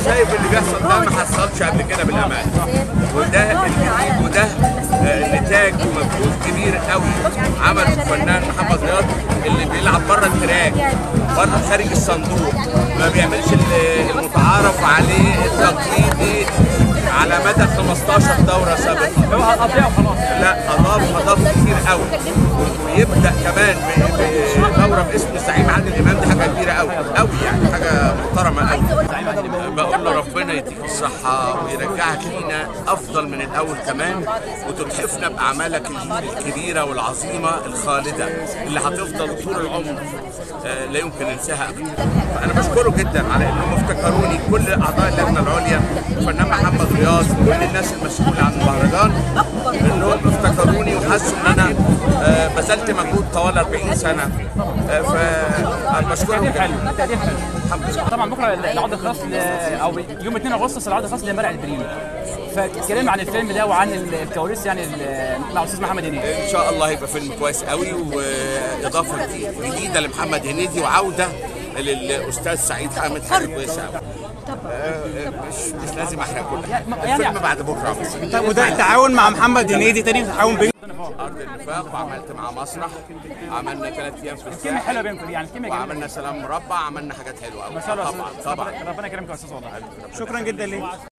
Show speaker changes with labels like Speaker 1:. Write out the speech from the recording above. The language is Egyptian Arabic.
Speaker 1: شايف اللي بيحصل ده ما حصلش قبل كده بالامان وده الجديد وده آه، نتاج ومجهود كبير قوي عمله الفنان محمد رياض اللي بيلعب بره التراك بره خارج الصندوق ما بيعملش ال- المتعارف عليه التقليدي على مدى 15 دوره سابقه
Speaker 2: هو قضيه وخلاص
Speaker 1: لا اضاف اضاف كتير قوي ويبدا كمان ب- بدوره باسم الزعيم عادل امام دي حاجه كبيره قوي قوي يعني حاجه محترمه قوي بقول له ربنا يديك الصحه ويرجعك لينا افضل من الاول كمان وتتحفنا باعمالك الكبيره والعظيمه الخالده اللي هتفضل طول العمر آه، لا يمكن ننساها ابدا فانا بشكره جدا على انهم افتكروني كل اعضاء اللجنه العليا الفنان محمد رياض وكل الناس المسؤوله عن المهرجان انهم افتكروني وحسوا ان انا آه، بذلت مجهود طوال 40 سنه آه، فبشكرهم
Speaker 2: تقدير حلو
Speaker 1: جدا
Speaker 2: تقدير حلو
Speaker 1: الحمد لله
Speaker 2: طبعا بكره العرض الخاص ل... او يوم 2 اغسطس العرض الخاص لمرعي البريمي فاتكلم عن الفيلم ده وعن ال- الكواليس يعني ال- مع استاذ محمد هنيدي
Speaker 1: ان شاء الله هيبقى فيلم كويس قوي واضافه جديده لمحمد هنيدي وعوده للاستاذ سعيد حامد حاجه كويسه قوي آه، مش مش لازم احرق كل حاجه
Speaker 2: يعني-
Speaker 1: الفيلم بعد بكره
Speaker 3: طب وده التعاون مع محمد هنيدي تاني تعاون بين
Speaker 1: ارض النفاق وعملت مع مسرح عملنا ثلاث ايام في
Speaker 2: كلمه حلوه
Speaker 1: الساحل
Speaker 2: بينكم يعني كلمه جميله
Speaker 1: وعملنا سلام مربع عملنا حاجات حلوه قوي
Speaker 2: ما شاء الله
Speaker 1: طبعا طبعا
Speaker 2: ربنا يكرمك يا استاذ والله
Speaker 3: شكرا جدا ليك